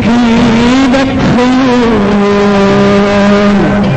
يجيبك خيول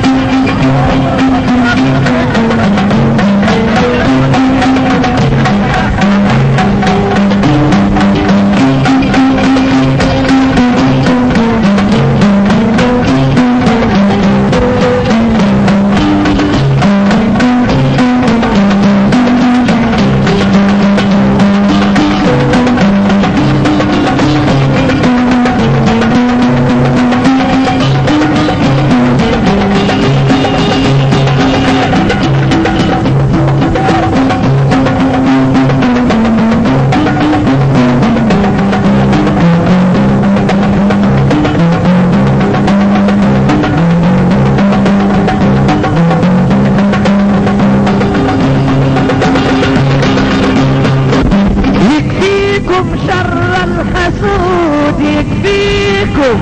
يكفيكم شر الحسود يكفيكم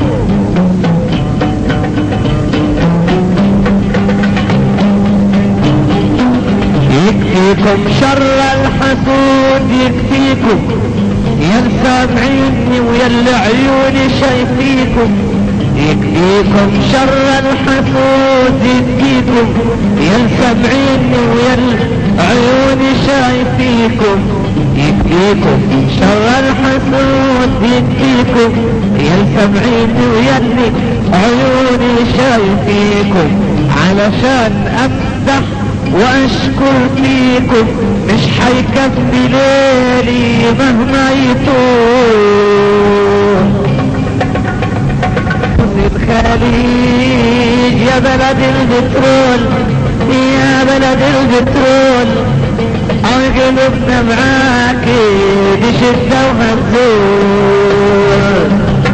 يكفيكم شر الحسود يكفيكم يا سامعيني ويا اللي عيوني شايفيكم يكفيكم شر الحسود يكفيكم يا سامعيني ويا اللي عيوني شايفيكم يكفيكم شر الحسود يكفيكم يا سامعيني ويا اللي عيوني شايفيكم علشان امدح واشكر فيكم مش حيكفي ليلي مهما يطول الخليج يا بلد البترول يا بلد البترول قلوبنا معاك دي شدة وهزول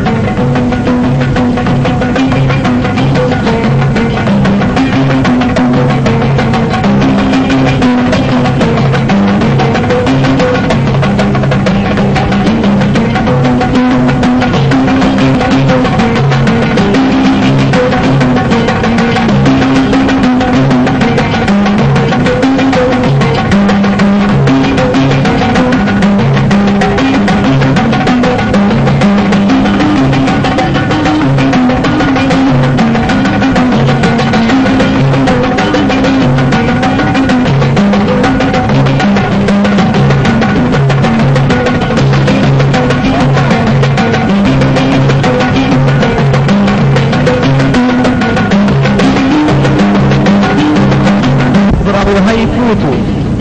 يضربوا هيفوتوا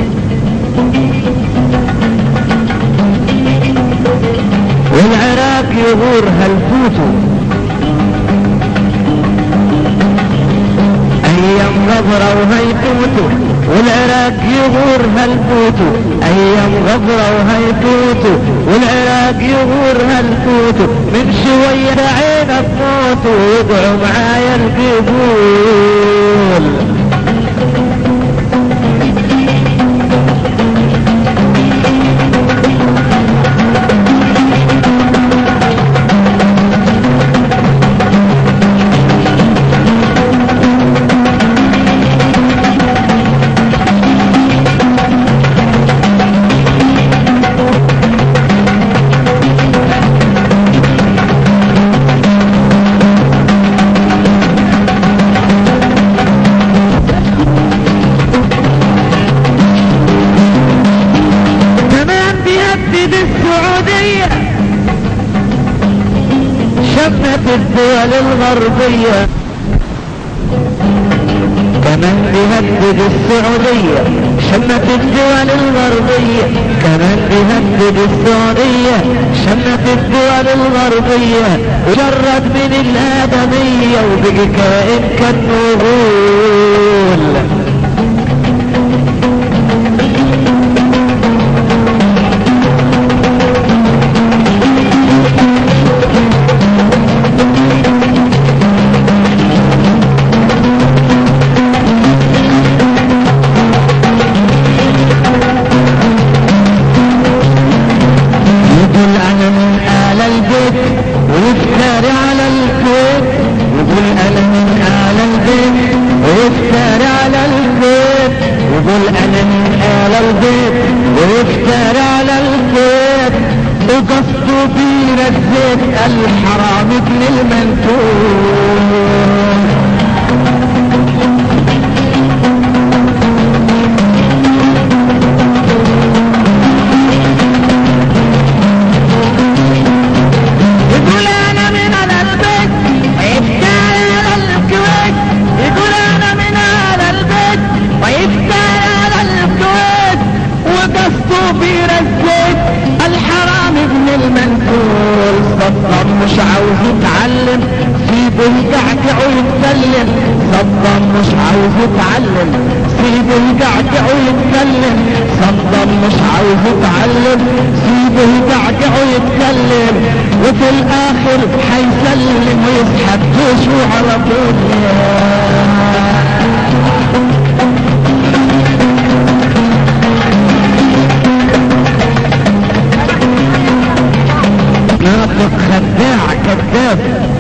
والعراق يغور هالفوتوا ايام غبرة وهيفوتوا والعراق يغور هالفوتوا ايام غبرة وهيفوتوا والعراق يغور هالفوتوا من شوية عينك موتوا ويدعوا معايا القبول كمان بيهدد السعودية شمت الدول الغربية كمان بيهدد السعودية شمت الدول الغربية كمان بيهدد السعودية شمت الدول الغربية وجرد من الآدمية وبقي كائن كالنغول يقول انا من آل البيت ويفتري على الكويت يقول انا من آل البيت ويفتري على الكويت يقول انا من آل البيت ويفتري على الكويت وقصده بير الزيت الحرام ابن المنتور يقول انا من اهل البيت ويفتري على الكويت يقول انا من اهل البيت ويفتري على الكويت وقصده بير الزيت الحرام ابن المنكول صدام مش عاوز يتعلم سيبه يقعقع ويتكلم صدام مش عاوز يتعلم سيبه يقعقع ويتكلم صدام مش عاوز يتعلم سيبه يقعقع ويتكلم وفي الاخر حيسلم ويسحب جيشه على طول ناطق خداع كذاب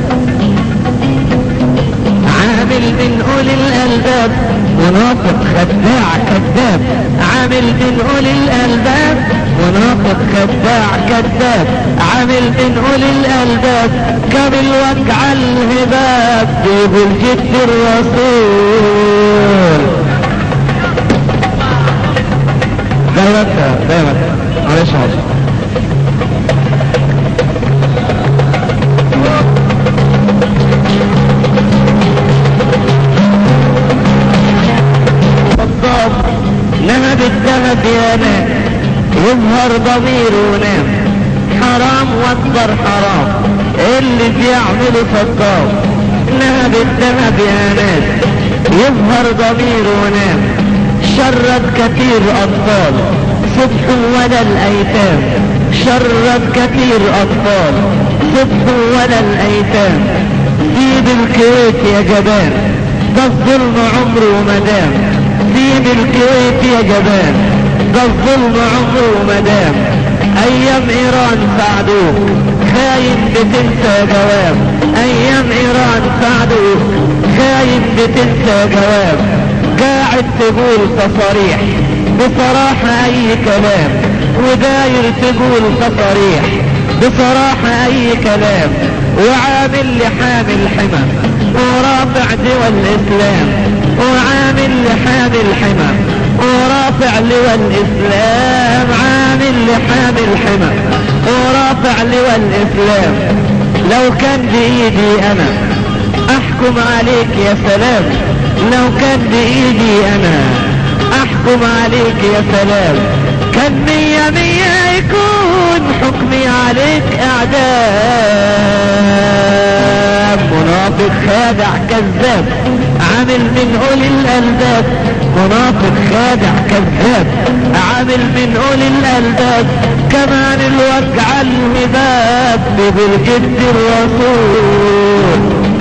عامل من اولي الالباب وناطق خداع كذاب عامل من اولي الالباب وناطق خداع كذاب عامل من اولي الالباب كم الوجع الهباب جيبوا الجد الرسول دايما دايما معلش معلش الضب نهب الذهب يا ناس يظهر ضمير ونام حرام واكبر حرام اللي بيعمل فقام نهب الذهب يا ناس يظهر ضمير ونام شرد كثير اطفال صدق ولا الايتام شرد كثير اطفال صدق ولا الايتام سيب الكويت يا جبان ده الظلم عمره مدام سيب الكويت يا جبان ده الظلم عمره مدام ايام ايران ساعدوك خاين بتنسى جواب ايام ايران ساعدوك خاين بتنسى جواب قاعد تقول تصاريح بصراحة اي كلام وداير تقول تصاريح بصراحة اي كلام وعامل لحامل حمى ورافع دول الاسلام وعامل لحامل حمى ورافع لواء الاسلام عامل لحامل حمى ورافع لواء الاسلام لو كان بايدي انا احكم عليك يا سلام لو كان بايدي انا احكم عليك يا سلام كان مية مية يكون حكمي عليك اعدام منافق خادع كذاب عامل من اولي الالباب منافق خادع كذاب عامل من اولي الالباب كمان الوجع الهباب بالجد الرسول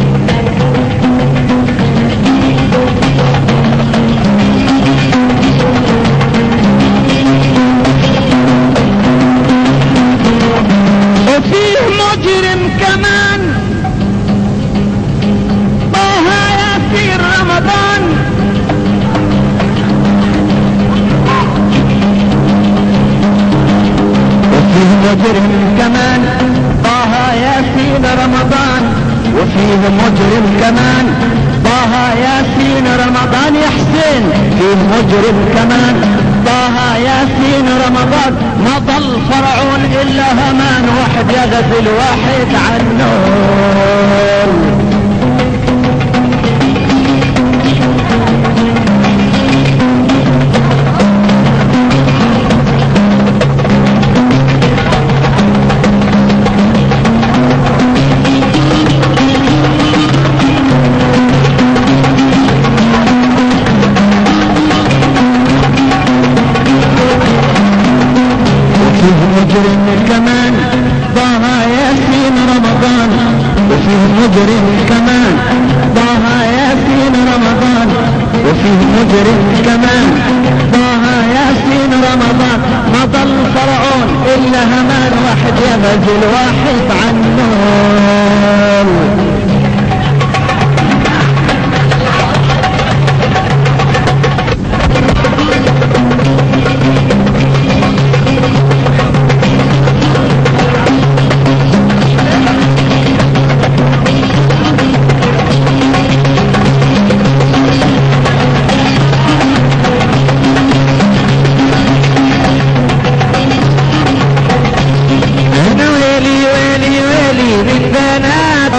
وفيه مجرم كمان طه ياسين رمضان وفيه مجرم كمان طه ياسين رمضان وفيه مجرم كمان طه ياسين رمضان يا حسين فيه مجرم كمان طه ياسين رمضان ما ضل فرعون الا همان واحد يغزل واحد عنه وفيه مجرم كمان طه ياسين رمضان وفيه مجرم كمان طه ياسين رمضان وفيه مجرم كمان طه ياسين رمضان ما ضل فرعون الا همان واحد يغزل واحد عنه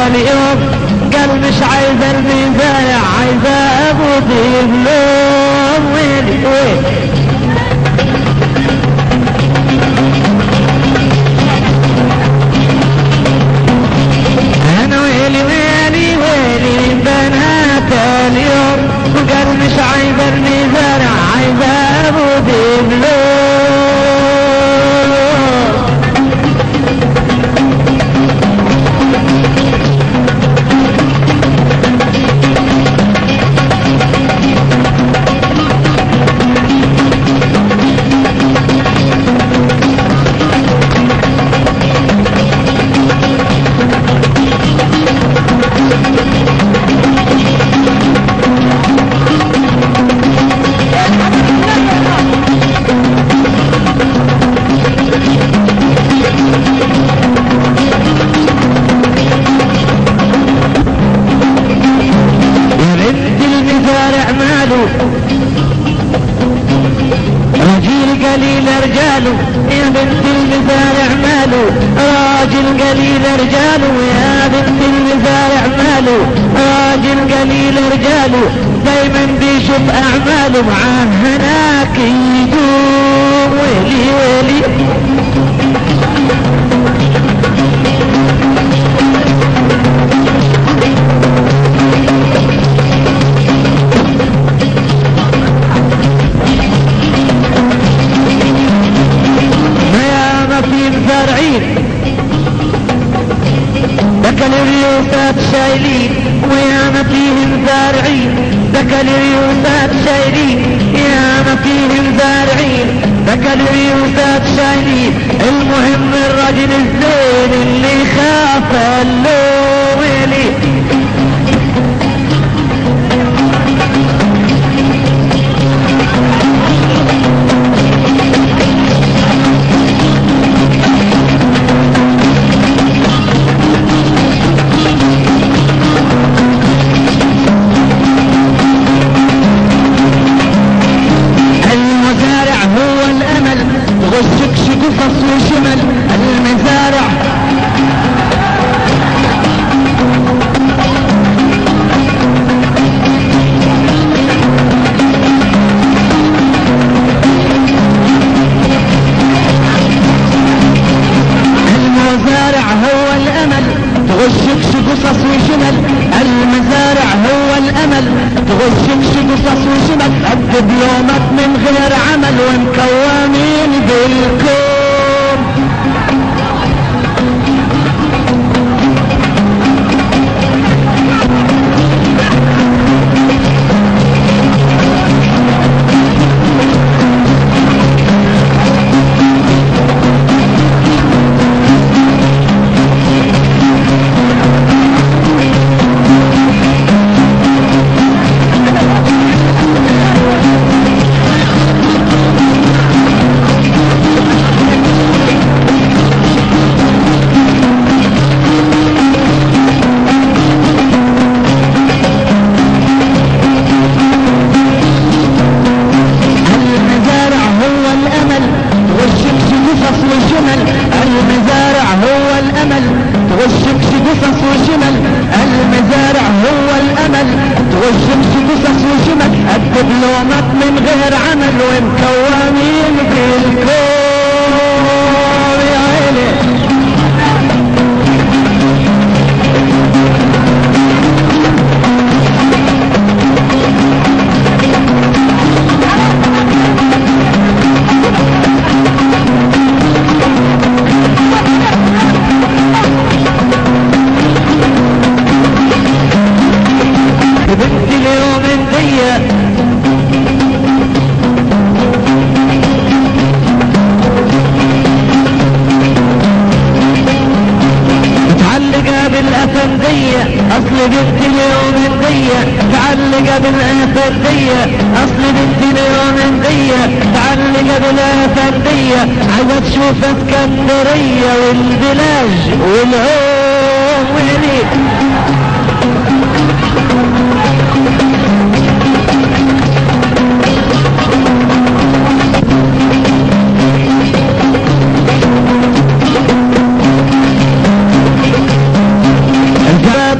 تاني يوم قال مش عايز المزارع عايز ابو دبلوم ويلي ويلي انا ويلي ويلي ويلي بنات اليوم وقال مش عايز المزارع عايز ابو دبلوم يا بنت المزارع ماله راجل قليل رجاله يا بنت المزارع ماله راجل قليل رجاله يا بنت المزارع ماله راجل قليل رجاله دايما بيشوف اعماله معاه هناك يدوم ويلي ويلي ما يا ما في مزارعين بكالوريوسات شايلين ويا ما فيهم زارعين بكالوريوسات شايلين يا ما فيهم زارعين بكالوريوسات شايلين المهم الراجل الزين اللي خاف اللوم ويلي المزارع هو الامل غشك قصص وشمل المزارع المزارع هو الامل تغشكش قصص وشمل المزارع هو الامل تغشكش قصص وشمل الدبلومات من غير عمل ومكومين بالكون المزارع هو الامل والشمس قصص وشمل المزارع هو الامل والشمس قصص وشمل المزارع هو الامل والشمس قصص وشمل الدبلومات من غير عمل ومكومين بالكون يا عيني بنت اليوم دي متعلقة بالأفندية أصل بنت اليوم دي متعلقة بالأفندية أصل بنت اليوم دي متعلقة بالأفندية عايزة تشوف اسكندرية والبلاج والعوم وهنيك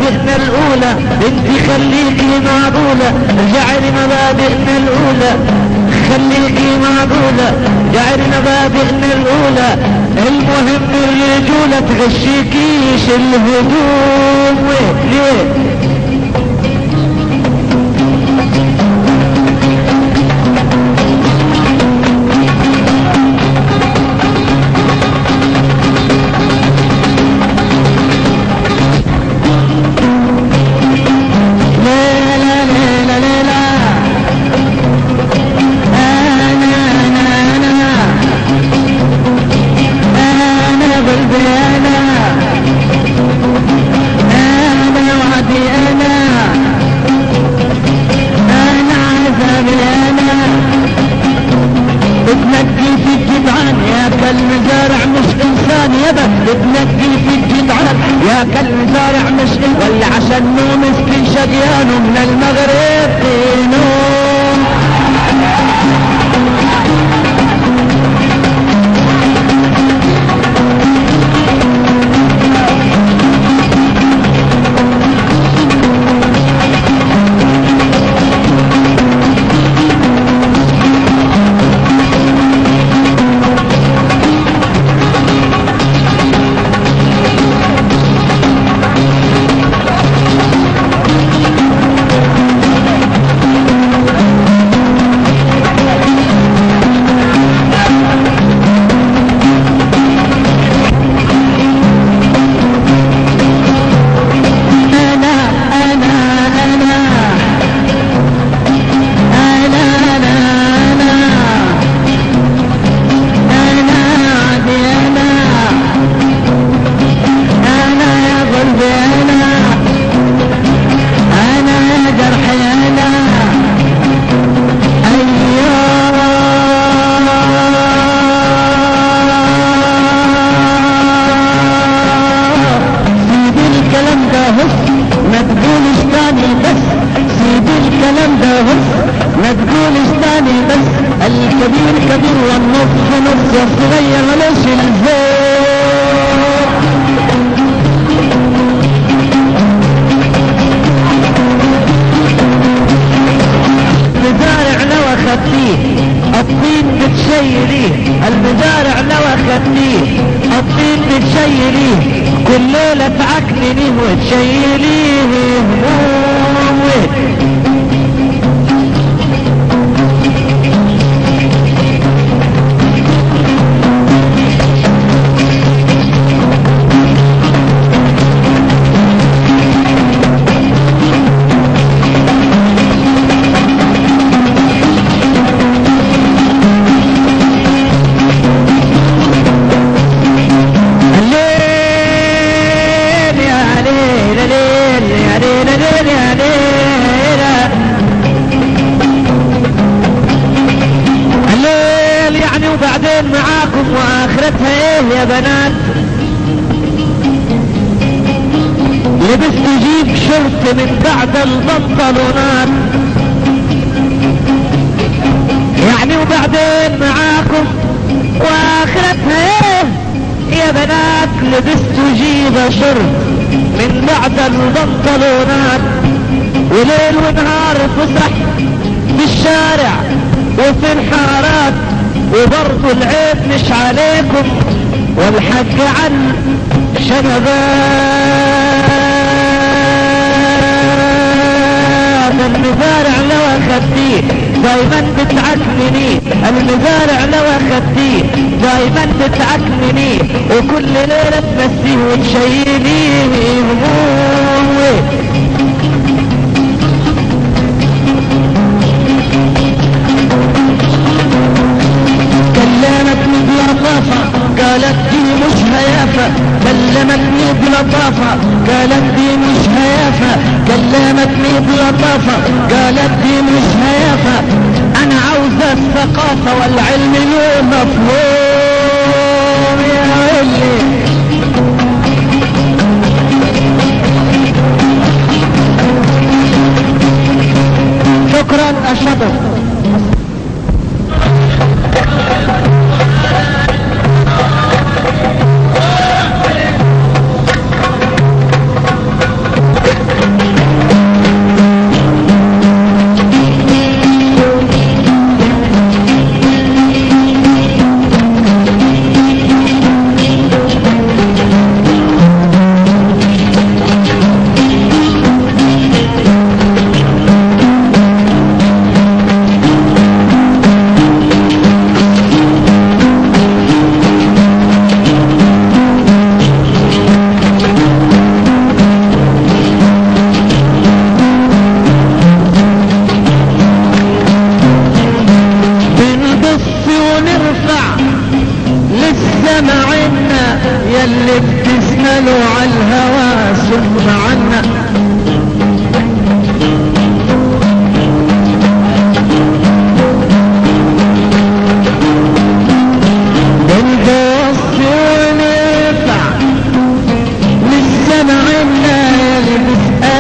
مبادئنا الاولى انت خليكي معقولة ارجعي لمبادئنا الاولى خليكي معقولة ارجعي لمبادئنا الاولى المهم الرجولة تغشيكيش الهدوم ليه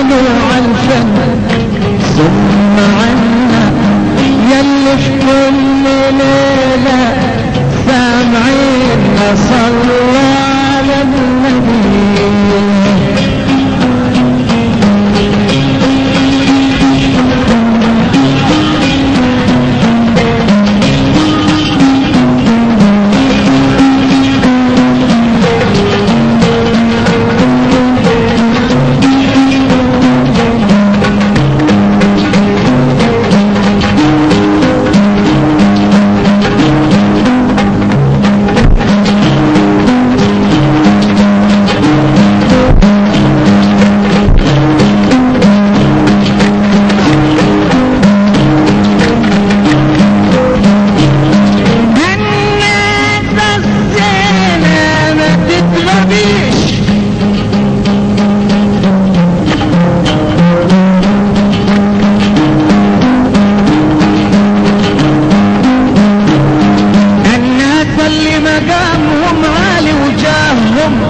طلوع الفن ثم عنا يلي في كل ليلة سامعين صلوا على النبي الناس الزينة ما تتغبيش الناس اللي مقامهم عالي وجاههم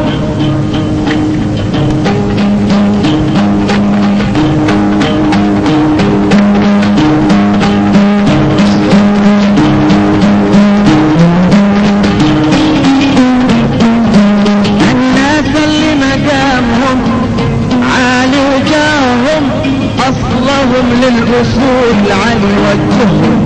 الناس اللي مقامهم عالي وجاههم اصلهم للاصول علي وجههم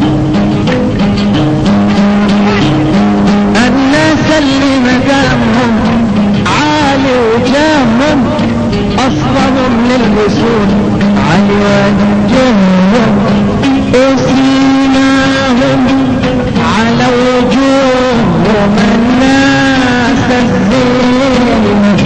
الناس اللي مقامهم عالي وجاههم اصلهم للاصول علي وجههم اسماهم على وجوههم الناس الزينة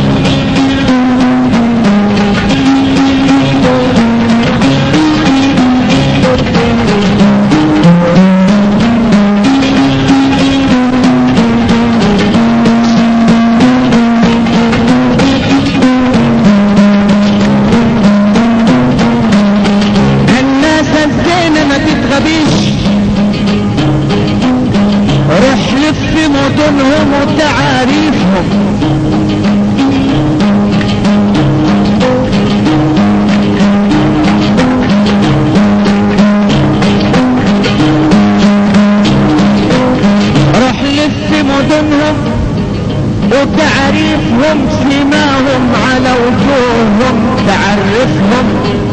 الناس الزينة ما تتغبيش روح لف مدنهم وتعاريفهم روح لف مدنهم وتعريفهم سماهم على وجوههم تعرفهم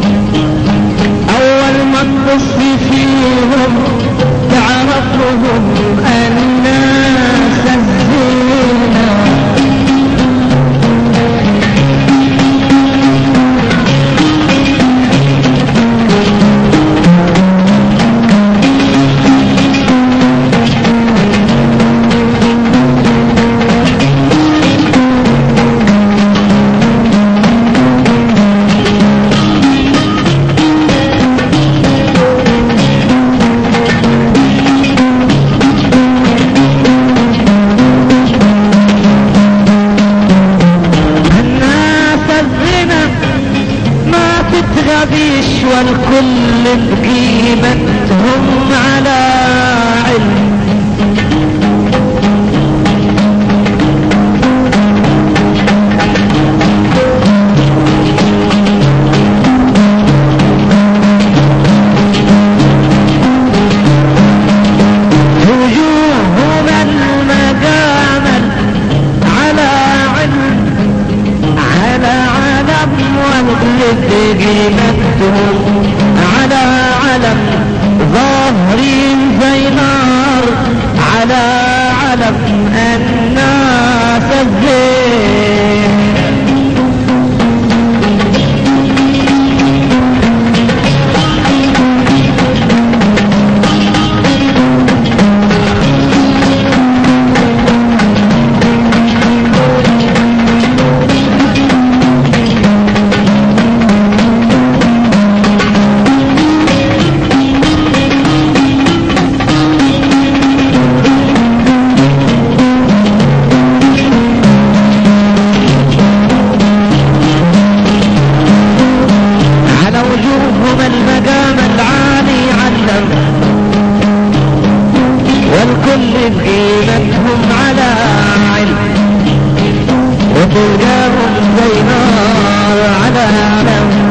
اول ما تبص فيهم تعرفهم الناس الزينة الناس الزنا ما تتغبيش والكل بقيمتهم على علم وجوههم المجامل على علم على علم والقلب قيمتهم على علم ظاهرين زي نار على علم الناس الزين على وجوههم المقام العالي علم والكل بقيمتهم على علم وتلقاهم زي نار على علم